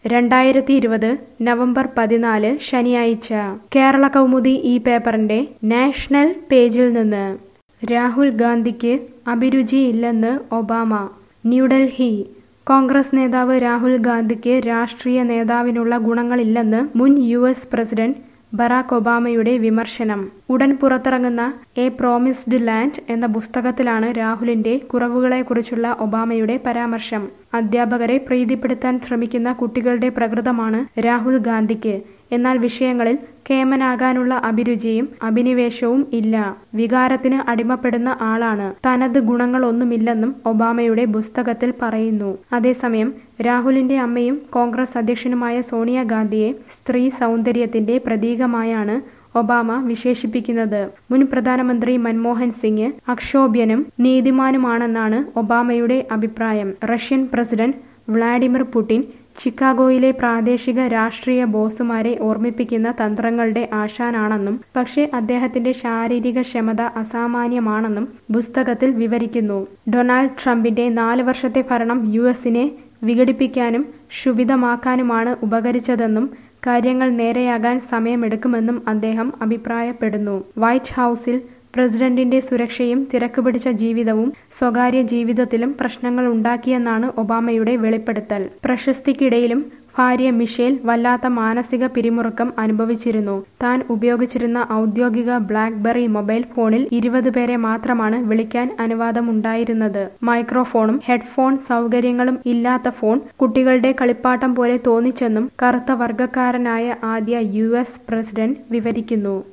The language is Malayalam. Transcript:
രണ്ടായിരത്തി ഇരുപത് നവംബർ പതിനാല് ശനിയാഴ്ച കേരള കൗമുദി ഈ പേപ്പറിന്റെ നാഷണൽ പേജിൽ നിന്ന് രാഹുൽ ഗാന്ധിക്ക് അഭിരുചിയില്ലെന്ന് ഒബാമ ന്യൂഡൽഹി കോൺഗ്രസ് നേതാവ് രാഹുൽ ഗാന്ധിക്ക് രാഷ്ട്രീയ നേതാവിനുള്ള ഗുണങ്ങളില്ലെന്ന് മുൻ യു എസ് പ്രസിഡന്റ് ബറാക് ഒബാമയുടെ വിമർശനം ഉടൻ പുറത്തിറങ്ങുന്ന എ പ്രോമിസ്ഡ് ലാൻഡ് എന്ന പുസ്തകത്തിലാണ് രാഹുലിന്റെ കുറവുകളെക്കുറിച്ചുള്ള ഒബാമയുടെ പരാമർശം അധ്യാപകരെ പ്രീതിപ്പെടുത്താൻ ശ്രമിക്കുന്ന കുട്ടികളുടെ പ്രകൃതമാണ് രാഹുൽ ഗാന്ധിക്ക് എന്നാൽ വിഷയങ്ങളിൽ കേമനാകാനുള്ള അഭിരുചിയും അഭിനിവേശവും ഇല്ല വികാരത്തിന് അടിമപ്പെടുന്ന ആളാണ് തനത് ഗുണങ്ങളൊന്നുമില്ലെന്നും ഒബാമയുടെ പുസ്തകത്തിൽ പറയുന്നു അതേസമയം രാഹുലിന്റെ അമ്മയും കോൺഗ്രസ് അധ്യക്ഷനുമായ സോണിയാഗാന്ധിയെ സ്ത്രീ സൗന്ദര്യത്തിന്റെ പ്രതീകമായാണ് ഒബാമ വിശേഷിപ്പിക്കുന്നത് മുൻ പ്രധാനമന്ത്രി മൻമോഹൻ സിംഗ് അക്ഷോഭ്യനും നീതിമാനുമാണെന്നാണ് ഒബാമയുടെ അഭിപ്രായം റഷ്യൻ പ്രസിഡന്റ് വ്ളാഡിമിർ പുടിൻ ചിക്കാഗോയിലെ പ്രാദേശിക രാഷ്ട്രീയ ബോസുമാരെ ഓർമ്മിപ്പിക്കുന്ന തന്ത്രങ്ങളുടെ ആശാനാണെന്നും പക്ഷേ അദ്ദേഹത്തിന്റെ ശാരീരിക ക്ഷമത അസാമാന്യമാണെന്നും പുസ്തകത്തിൽ വിവരിക്കുന്നു ഡൊണാൾഡ് ട്രംപിന്റെ നാല് വർഷത്തെ ഭരണം യു എസിനെ വിഘടിപ്പിക്കാനും ക്ഷുഭിതമാക്കാനുമാണ് ഉപകരിച്ചതെന്നും കാര്യങ്ങൾ നേരെയാകാൻ സമയമെടുക്കുമെന്നും അദ്ദേഹം അഭിപ്രായപ്പെടുന്നു വൈറ്റ് ഹൗസിൽ പ്രസിഡന്റിന്റെ സുരക്ഷയും തിരക്ക് പിടിച്ച ജീവിതവും സ്വകാര്യ ജീവിതത്തിലും പ്രശ്നങ്ങൾ ഉണ്ടാക്കിയെന്നാണ് ഒബാമയുടെ വെളിപ്പെടുത്തൽ പ്രശസ്തിക്കിടയിലും ഭാര്യ മിഷേൽ വല്ലാത്ത മാനസിക പിരിമുറുക്കം അനുഭവിച്ചിരുന്നു താൻ ഉപയോഗിച്ചിരുന്ന ഔദ്യോഗിക ബ്ലാക്ക്ബെറി മൊബൈൽ ഫോണിൽ ഇരുപത് പേരെ മാത്രമാണ് വിളിക്കാൻ അനുവാദമുണ്ടായിരുന്നത് മൈക്രോഫോണും ഹെഡ്ഫോൺ സൗകര്യങ്ങളും ഇല്ലാത്ത ഫോൺ കുട്ടികളുടെ കളിപ്പാട്ടം പോലെ തോന്നിച്ചെന്നും കറുത്ത വർഗക്കാരനായ ആദ്യ യു പ്രസിഡന്റ് വിവരിക്കുന്നു